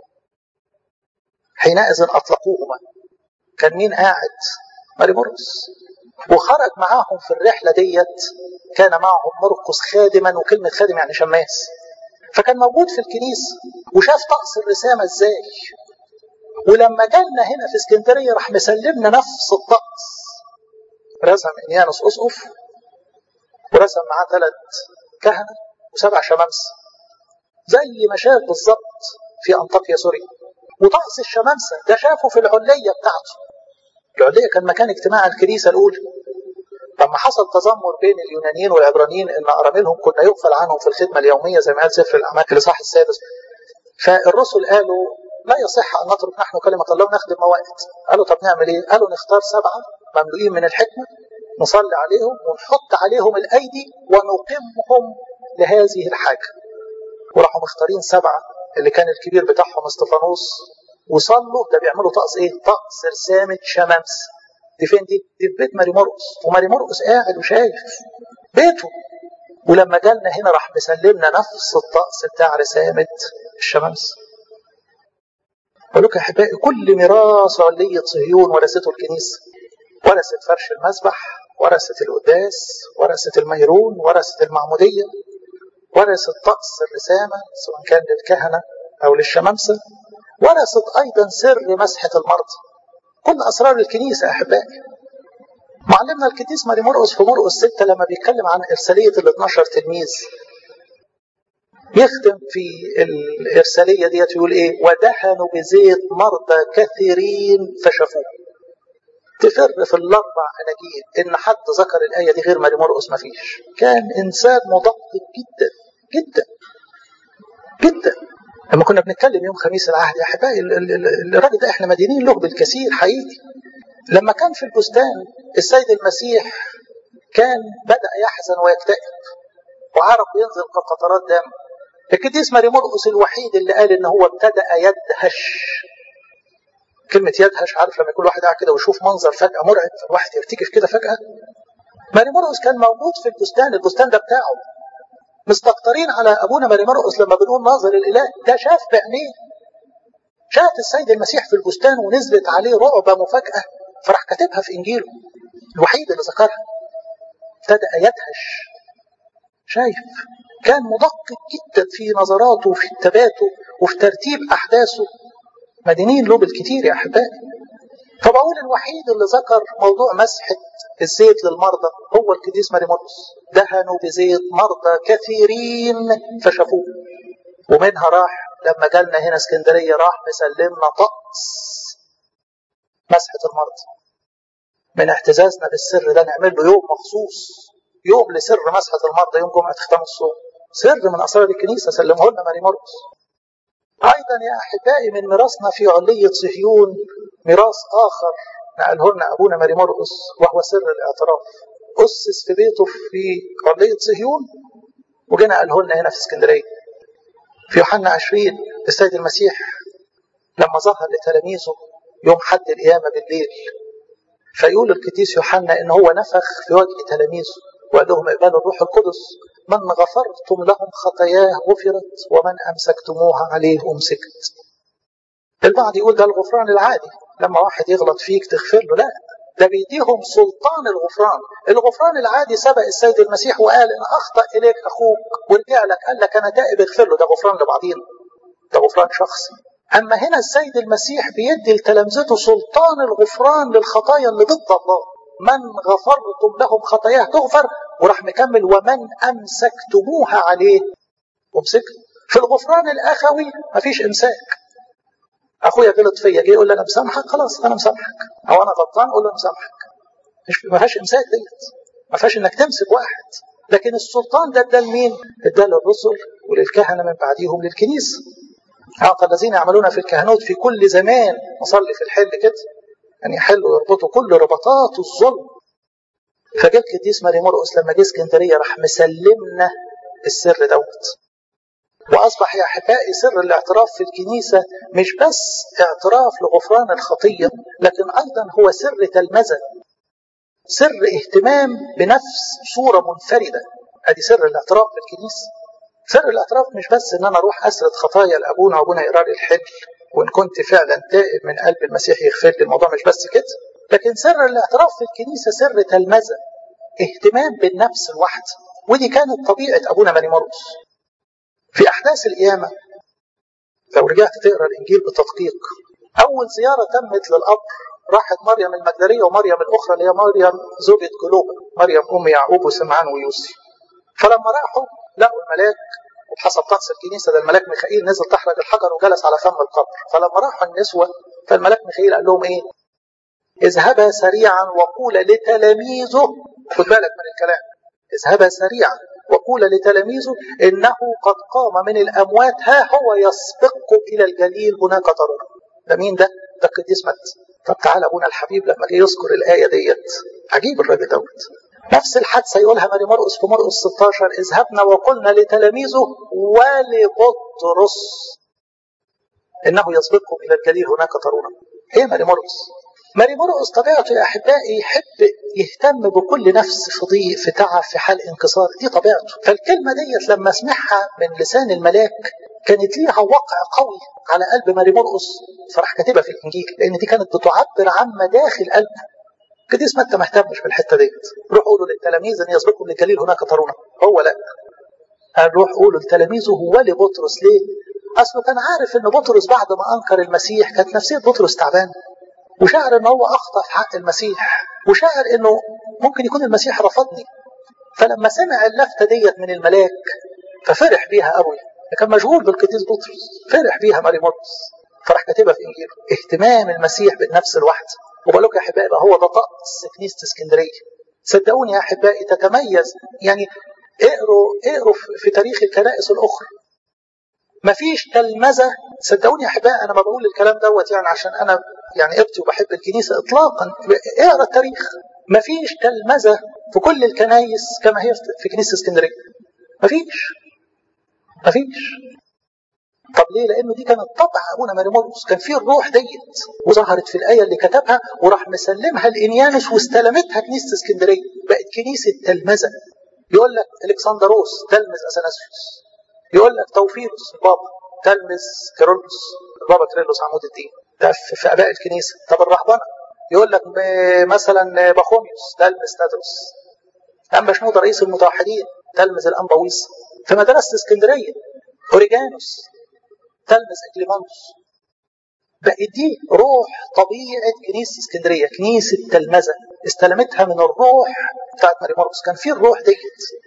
حينئذ اطلقوهما كان مين قاعد ماري مرقس وخرج معاهم في الرحله ديت كان معهم مرقس خادما وكلمه خادم يعني شماس فكان موجود في الكنيسه وشاف طقس الرسامه ازاي ولما جالنا هنا في اسكندريه راح مسلمنا نفس الطقس رسم انيانوس اسقف ورسم معاه ثلاث كهنه وسبع شمامسه زي ما شاف بالظبط في انطاكيا سوريا وطقس الشمامسه ده شافه في العليه بتاعته العليه كان مكان اجتماع الكنيسه الاولى لما حصل تذمر بين اليونانيين والعبرانيين ان اراملهم كنا يغفل عنهم في الخدمه اليوميه زي ما قال سفر الاعمال في الاصحاح السادس فالرسل قالوا لا يصح ان نترك نحن كلمه الله ونخدم موائد قالوا طب نعمل ايه؟ قالوا نختار سبعه مملوئين من الحكمه نصلي عليهم ونحط عليهم الايدي ونقيمهم لهذه الحاجه وراحوا مختارين سبعه اللي كان الكبير بتاعهم استفانوس وصلوا ده بيعملوا طقس ايه؟ طقس رسامه شمامس دي فين دي؟ دي في بيت ماري مرقس وماري مرقس قاعد وشايف بيته ولما جالنا هنا راح مسلمنا نفس الطقس بتاع رسامه الشمامس بقول لكم يا احبائي كل ميراث علية صهيون ورثته الكنيسه ورثت فرش المذبح ورثت القداس ورثت الميرون ورثت المعموديه ورثت طقس الرسامه سواء كان للكهنه او للشمامسه ورثت ايضا سر مسحه المرضى كل اسرار الكنيسه يا احبائي معلمنا القديس ماري مرقس في مرقس 6 لما بيتكلم عن ارساليه ال 12 تلميذ يختم في الإرسالية ديت يقول إيه ودهنوا بزيت مرضى كثيرين فشفوه تفر في الأربع أناجيل إن حد ذكر الآية دي غير ماري مرقس ما فيش كان إنسان مدقق جدا جدا جدا لما كنا بنتكلم يوم خميس العهد يا أحبائي الراجل ده إحنا مدينين له بالكثير حقيقي لما كان في البستان السيد المسيح كان بدأ يحزن ويكتئب وعرق ينزل كقطرات دم القديس ماري مرقس الوحيد اللي قال ان هو ابتدأ يدهش كلمة يدهش عارف لما يكون واحد قاعد كده ويشوف منظر فجأة مرعب الواحد يرتجف كده فجأة ماري مرقس كان موجود في البستان البستان ده بتاعه مستكترين على ابونا ماري مرقس لما بنقول ناظر الاله ده شاف بعينيه شاف السيد المسيح في البستان ونزلت عليه رعبة مفاجأة فراح كاتبها في انجيله الوحيد اللي ذكرها ابتدأ يدهش شايف كان مدقق جدا في نظراته وفي كتاباته وفي ترتيب احداثه مدينين له بالكتير يا احبائي فبقول الوحيد اللي ذكر موضوع مسحة الزيت للمرضى هو القديس ماريموس دهنوا بزيت مرضى كثيرين فشافوه ومنها راح لما جالنا هنا اسكندريه راح مسلمنا طقس مسحه المرضى من اعتزازنا بالسر ده نعمل له يوم مخصوص يوم لسر مسحه المرضى يوم جمعه ختام الصوم سر من اسرار الكنيسه سلمه لنا ماري مرقس ايضا يا احبائي من ميراثنا في عليه صهيون ميراث اخر نقله لنا ابونا ماري مرقس وهو سر الاعتراف اسس في بيته في عليه صهيون وجينا قاله لنا هنا في اسكندريه في يوحنا 20 السيد المسيح لما ظهر لتلاميذه يوم حد القيامة بالليل فيقول القديس يوحنا ان هو نفخ في وجه تلاميذه وقال لهم اقبلوا الروح القدس من غفرتم لهم خطاياه غفرت ومن امسكتموها عليه امسكت البعض يقول ده الغفران العادي لما واحد يغلط فيك تغفر له لا ده بيديهم سلطان الغفران الغفران العادي سبق السيد المسيح وقال ان اخطا اليك اخوك ورجع لك قال لك انا تائب اغفر له ده غفران لبعضينا ده غفران شخصي اما هنا السيد المسيح بيدي لتلامذته سلطان الغفران للخطايا اللي ضد الله من غفرتم لهم خطاياه تغفر وراح مكمل ومن امسكتموها عليه امسكت في الغفران الاخوي مفيش امساك اخويا غلط فيا جه يقول لي انا مسامحك خلاص انا مسامحك او انا غلطان اقول له انا مسامحك مش ما فيهاش امساك ديت ما فيهاش انك تمسك واحد لكن السلطان ده ادى لمين؟ ادى للرسل وللكهنه من بعديهم للكنيسه اعطى الذين يعملون في الكهنوت في كل زمان نصلي في الحل كده ان يعني يحلوا ويربطوا كل ربطات الظلم فجاء القديس ماري مرقس لما جه اسكندريه راح مسلمنا السر دوت واصبح يا احبائي سر الاعتراف في الكنيسه مش بس اعتراف لغفران الخطيه لكن ايضا هو سر تلمذه سر اهتمام بنفس صوره منفرده ادي سر الاعتراف في الكنيسه سر الاعتراف مش بس ان انا اروح اسرد خطايا لابونا وابونا يقرا لي الحل وان كنت فعلا تائب من قلب المسيح يغفر لي الموضوع مش بس كده لكن سر الاعتراف في الكنيسه سر تلمذه اهتمام بالنفس الواحده ودي كانت طبيعه ابونا ماري مرقس في احداث القيامه لو رجعت تقرا الانجيل بتدقيق اول زياره تمت للقبر راحت مريم المجدليه ومريم الاخرى اللي هي مريم زوجة كلوبا مريم ام يعقوب وسمعان ويوسف فلما راحوا لقوا الملاك وحسب طقس الكنيسه ده الملاك ميخائيل نزل تحرق الحجر وجلس على فم القبر فلما راحوا النسوه فالملاك ميخائيل قال لهم ايه؟ اذهبا سريعا وقولا لتلاميذه خد بالك من الكلام اذهبا سريعا وقول لتلاميذه انه قد قام من الاموات ها هو يسبقكم الى الجليل هناك ترون ده مين ده؟ ده القديس متى طب تعالى ابونا الحبيب لما جه يذكر الايه ديت عجيب الراجل دوت نفس الحادثه يقولها ماري مرقس في مرقس 16 اذهبنا وقلنا لتلاميذه ولبطرس انه يسبقكم الى الجليل هناك ترون هي ماري مرقس ماري مرقس طبيعته يا احبائي يحب يهتم بكل نفس في ضيق في تعب في حال انكسار دي طبيعته فالكلمه ديت لما سمعها من لسان الملاك كانت ليها وقع قوي على قلب ماري مرقس فراح كاتبها في الانجيل لان دي كانت بتعبر عن مداخل قلبه قديس متى ما اهتمش بالحته ديت روح قولوا للتلاميذ ان يسبقكم للجليل هناك ترونه هو لا قال روح قولوا لتلاميذه ولبطرس ليه؟ اصله كان عارف ان بطرس بعد ما انكر المسيح كانت نفسيه بطرس تعبانه وشعر ان هو اخطا في حق المسيح وشعر انه ممكن يكون المسيح رفضني فلما سمع اللفته ديت من الملاك ففرح بيها قوي كان مشغول بالقديس بطرس فرح بيها ماري مرقس فراح كاتبها في انجيله اهتمام المسيح بالنفس الواحده وبقول لكم يا احبائي هو ده طقس كنيسه اسكندريه صدقوني يا احبائي تتميز يعني اقروا اقروا في تاريخ الكنائس الاخرى مفيش تلمذه صدقوني يا احبائي انا ما بقول الكلام دوت يعني عشان انا يعني ابتي وبحب الكنيسه اطلاقا اقرا التاريخ مفيش تلمذه في كل الكنايس كما هي في كنيسه اسكندريه مفيش مفيش طب ليه؟ لانه دي كانت طبع ابونا ماري مرقس كان فيه الروح ديت وظهرت في الايه اللي كتبها وراح مسلمها لانيانوس واستلمتها كنيسه اسكندريه بقت كنيسه تلمذه يقول لك الكسندروس تلمذ اثناسيوس يقول لك توفيروس البابا تلمذ كيرلس البابا كيرلس عمود الدين ده في اباء الكنيسه طب الرهبنه يقول لك مثلا بخوميوس تلمذ تدرس اما شنودة رئيس المتوحدين تلمذ الانبويس في مدرسه اسكندريه اوريجانوس تلمذ اكليمانوس بقت دي روح طبيعه كنيسه اسكندريه كنيسه تلمذه استلمتها من الروح بتاعت ماري مرقس كان في الروح ديت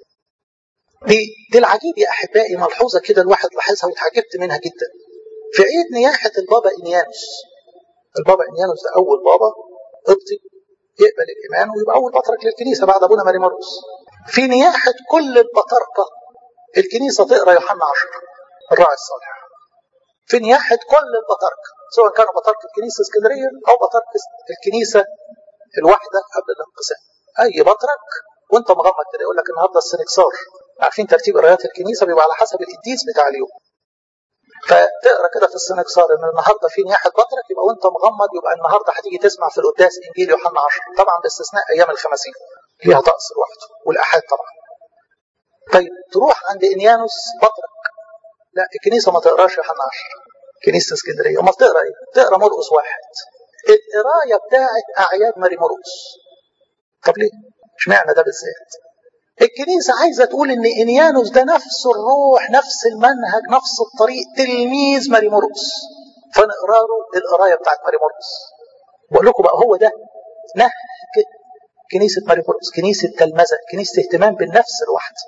دي, دي العجيب يا احبائي ملحوظه كده الواحد لاحظها واتعجبت منها جدا في عيد نياحه البابا انيانوس البابا انيانوس ده اول بابا قبطي يقبل الايمان ويبقى اول بطرك للكنيسه بعد ابونا ماري مرقس في نياحه كل البطاركه الكنيسه تقرا يوحنا 10 الراعي الصالح في نياحه كل البطاركه سواء كانوا بطاركه كنيسه اسكندريه او بطاركه الكنيسه الواحده قبل الانقسام اي بطرك وانت مغمض كده يقول لك النهارده السنكسار عارفين ترتيب قرايات الكنيسه بيبقى على حسب القديس بتاع اليوم فتقرا كده في السنكسار ان النهارده في نياحه بطرك يبقى وانت مغمض يبقى النهارده هتيجي تسمع في القداس انجيل يوحنا 10 طبعا باستثناء ايام الخمسين ليها طقس لوحده والاحاد طبعا طيب تروح عند انيانوس بطرك لا الكنيسه ما تقراش يوحنا 10 كنيسه اسكندريه امال تقرا ايه؟ تقرا مرقس واحد القرايه بتاعت اعياد ماري مرقس طب ليه؟ اشمعنى ده بالذات؟ الكنيسة عايزة تقول إن إنيانوس ده نفس الروح نفس المنهج نفس الطريق تلميذ ماري مرقس فنقرا له القراية بتاعت ماري مرقس بقول لكم بقى هو ده نهج كنيسة ماري مرقس كنيسة تلمذة كنيسة اهتمام بالنفس الواحدة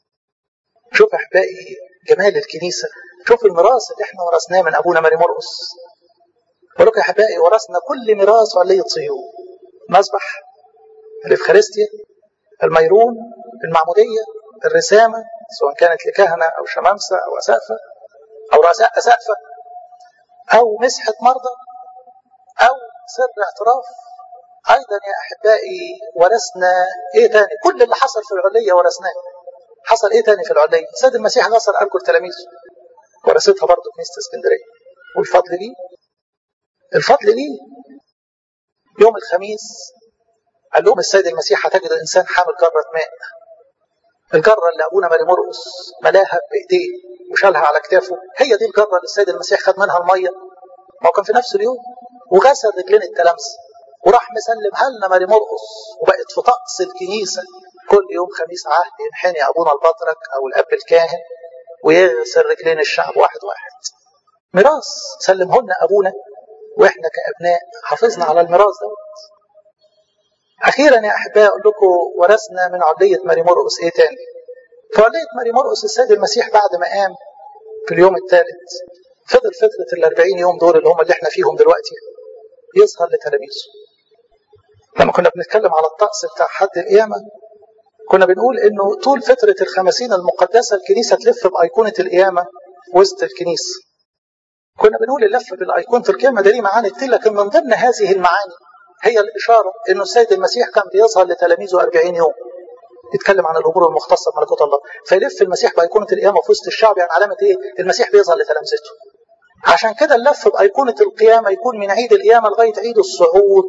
شوف أحبائي جمال الكنيسة شوف الميراث اللي احنا ورثناه من أبونا ماري مرقس بقول لكم يا أحبائي ورثنا كل ميراث علية صهيون مسبح الإفخارستيا الميرون المعمودية الرسامة سواء كانت لكهنة أو شمامسة أو أسقفة أو رؤساء أسقفة أو مسحة مرضى أو سر اعتراف أيضا يا أحبائي ورثنا إيه تاني كل اللي حصل في العلية ورثناه حصل إيه تاني في العلية سيد المسيح غسل أرجل تلاميذه ورثتها برضه كنيسة اسكندرية والفضل ليه الفضل ليه يوم الخميس قال لهم السيد المسيح هتجد انسان حامل جره ماء الجره اللي ابونا ماري مرقس ملاها بايديه وشالها على كتافه هي دي الجره اللي السيد المسيح خد منها الميه ما هو كان في نفس اليوم وغسل رجلين التلامذه وراح مسلمها لنا ماري مرقس وبقت في طقس الكنيسه كل يوم خميس عهد ينحني ابونا البطرك او الاب الكاهن ويغسل رجلين الشعب واحد واحد ميراث سلمه لنا ابونا واحنا كابناء حافظنا على الميراث دوت أخيرا يا أحبائي أقول لكم ورثنا من علية ماري مرقس إيه تاني؟ في علية ماري مرقس السيد المسيح بعد ما قام في اليوم الثالث فضل فترة ال 40 يوم دول اللي هم اللي احنا فيهم دلوقتي يظهر لتلاميذه. لما كنا بنتكلم على الطقس بتاع حد القيامة كنا بنقول إنه طول فترة الخمسين المقدسة الكنيسة تلف بأيقونة القيامة وسط الكنيسة. كنا بنقول اللف بالأيقونة القيامة ده ليه معاني كتير لكن من ضمن هذه المعاني هي الإشارة إنه السيد المسيح كان بيظهر لتلاميذه 40 يوم يتكلم عن الأمور المختصة بملكوت الله فيلف المسيح بأيقونة القيامة في وسط الشعب يعني علامة إيه؟ المسيح بيظهر لتلامذته عشان كده اللف بأيقونة القيامة يكون من عيد القيامة لغاية عيد الصعود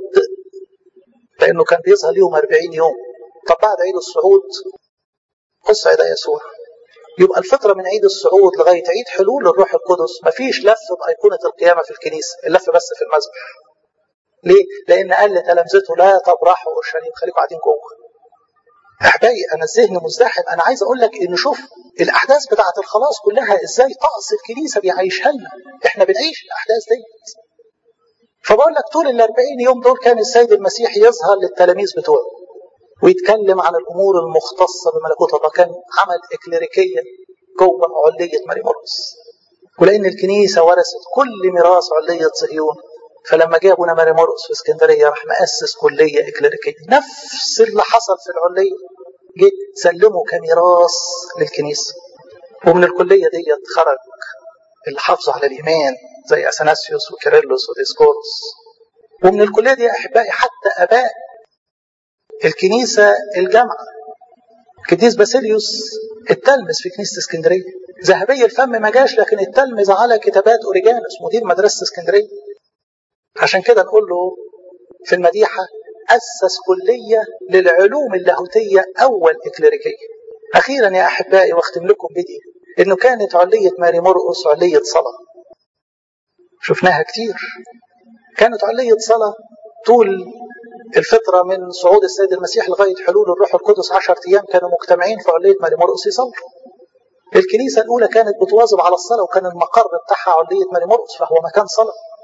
لأنه كان بيظهر ليهم 40 يوم طب بعد عيد الصعود قص عيد يسوع يبقى الفترة من عيد الصعود لغاية عيد حلول الروح القدس مفيش لف بأيقونة القيامة في الكنيسة اللف بس في المسبح ليه؟ لأن قال لتلامذته لا تبرحوا أورشليم خليكم قاعدين جوه. أحبائي أنا الذهن مزدحم أنا عايز أقول لك إن شوف الأحداث بتاعة الخلاص كلها إزاي طقس الكنيسة بيعيشها لنا. إحنا بنعيش الأحداث دي. فبقول لك طول ال 40 يوم دول كان السيد المسيح يظهر للتلاميذ بتوعه ويتكلم عن الأمور المختصة بملكوت الله كان عمل إكليريكية جوه علية ماري مرقس. ولأن الكنيسة ورثت كل ميراث علية صهيون فلما جه ابونا ماري مرقس في اسكندريه راح مؤسس كليه اكليريكيه نفس اللي حصل في العليه جه سلمه كميراث للكنيسه ومن الكليه ديت خرج اللي حافظوا على الايمان زي اثناسيوس وكيرلس وديسكورس ومن الكليه دي يا احبائي حتى اباء الكنيسه الجامعه القديس باسيليوس التلمذ في كنيسه اسكندريه ذهبي الفم ما جاش لكن التلمذ على كتابات اوريجانوس مدير مدرسه اسكندريه عشان كده نقول له في المديحة أسس كلية للعلوم اللاهوتية أول إكليريكية أخيرا يا أحبائي واختم لكم بدي إنه كانت علية ماري مرقس علية صلاة شفناها كتير كانت علية صلاة طول الفترة من صعود السيد المسيح لغاية حلول الروح القدس عشر أيام كانوا مجتمعين في علية ماري مرقس يصلوا الكنيسة الأولى كانت بتواظب على الصلاة وكان المقر بتاعها علية ماري مرقس فهو مكان صلاة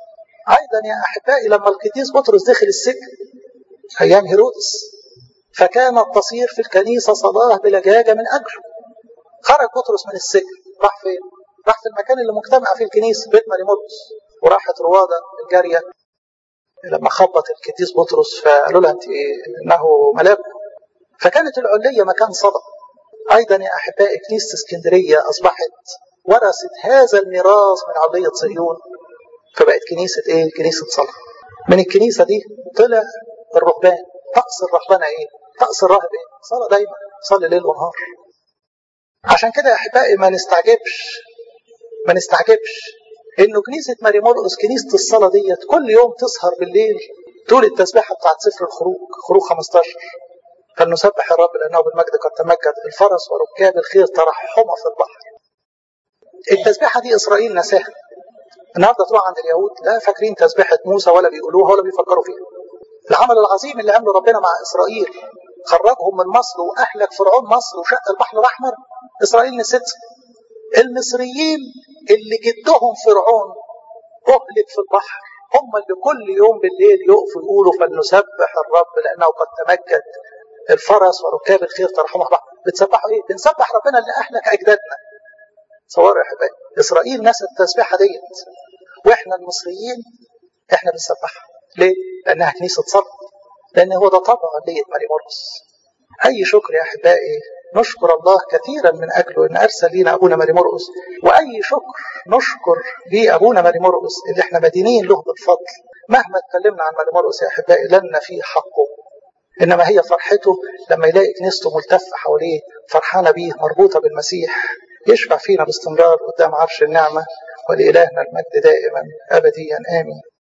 أيضا يا أحبائي لما القديس بطرس دخل السجن أيام هيرودس فكانت تصير في الكنيسة صلاة بلجاجة من أجله خرج بطرس من السجن راح فين؟ راح في المكان اللي مجتمع فيه الكنيسة بيت مريموتس وراحت روادة الجارية لما خبط القديس بطرس فقالوا لها انت انه ملاك فكانت العليه مكان صدق ايضا يا احبائي كنيسه اسكندريه اصبحت ورثت هذا الميراث من عليه صهيون فبقت كنيسه ايه؟ كنيسه صلاه من الكنيسه دي طلع الرهبان طقس الرهبنه ايه؟ طقس الراهب ايه؟ صلاه دايما صلي ليل ونهار عشان كده يا احبائي ما نستعجبش ما نستعجبش انه كنيسه ماري مرقس كنيسه الصلاه ديت كل يوم تسهر بالليل تقول التسبيحه بتاعت سفر الخروج خروج 15 فلنسبح الرب لانه بالمجد قد تمجد الفرس وركاب الخير ترحمه في البحر التسبيحه دي اسرائيل نساها النهارده تروح عند اليهود لا فاكرين تسبيحه موسى ولا بيقولوها ولا بيفكروا فيها العمل العظيم اللي عمله ربنا مع اسرائيل خرجهم من مصر واهلك فرعون مصر وشق البحر الاحمر اسرائيل نسيتها المصريين اللي جدهم فرعون اهلك في البحر هم اللي كل يوم بالليل يقفوا يقولوا فلنسبح الرب لانه قد تمجد الفرس وركاب الخير ترحمه البحر بتسبحوا ايه؟ بنسبح ربنا اللي اهلك اجدادنا صوروا يا حبايبي اسرائيل نسى التسبيحه ديت واحنا المصريين احنا بنسبحها ليه؟ لانها كنيسه صلاه لان هو ده طبع ليه ماري مرقس اي شكر يا احبائي نشكر الله كثيرا من اجله ان ارسل لنا ابونا ماري مرقس واي شكر نشكر بيه ابونا ماري مرقس اللي احنا مدينين له بالفضل مهما اتكلمنا عن ماري مرقس يا احبائي لن نفي حقه انما هي فرحته لما يلاقي كنيسته ملتفه حواليه فرحانه بيه مربوطه بالمسيح يشفع فينا باستمرار قدام عرش النعمه ولالهنا المجد دائما ابديا امين